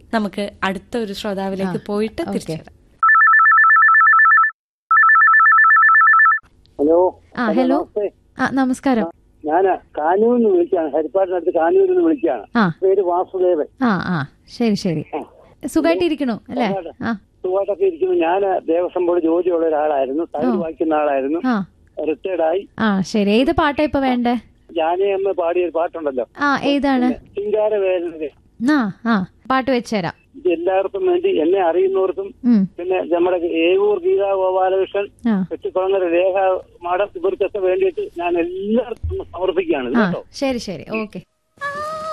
നമുക്ക് അടുത്ത ഒരു ശ്രോതാവിലേക്ക് പോയിട്ട് തിരിച്ചു വരാം ഹലോ ആ ഹലോ നമസ്തേ ആ നമസ്കാരം ഞാൻ കാനൂരിൽ നിന്ന് വിളിക്കുകയാണ് ഹരിപ്പാടിനടുത്ത് കാനൂരിൽ നിന്ന് വിളിക്കുകയാണ് ആ പേര് വാസുദേവൻ ആ ആ ശരി ശരി സുഖമായിട്ടിരിക്കണു അല്ലേ ആ സുഖമായിട്ടൊക്കെ ഇരിക്കുന്നു ഞാൻ ദേവസ്വം ബോർഡ് ജോലിയുള്ള ഒരാളായിരുന്നു തമിഴ് വായിക്കുന്ന ആളായിരുന്നു ആ റിട്ടയർഡ് ആയി ആ ശരി ഏത് പാട്ടാ ഇപ്പൊ വേണ്ടേ ജാനേ അമ്മ പാടിയ ഒരു പാട്ടുണ്ടല്ലോ ആ ഏതാണ് ചിങ്കാര വേദന ആ ആ പാട്ട് വെച്ചുതരാം ഇത് എല്ലാവർക്കും വേണ്ടി എന്നെ അറിയുന്നവർക്കും ഉം പിന്നെ നമ്മുടെ ഏവൂർ ഗീതാ ഗോപാലകൃഷ്ണൻ ആ വെട്ടിക്കുളങ്ങര രേഖ മാഡം ഇവർക്കൊക്കെ വേണ്ടിയിട്ട് ഞാൻ എല്ലാവർക്കും സമർപ്പിക്കുകയാണ് ഇത് ആ കേട്ടോ ശരി ശരി ഓക്കെ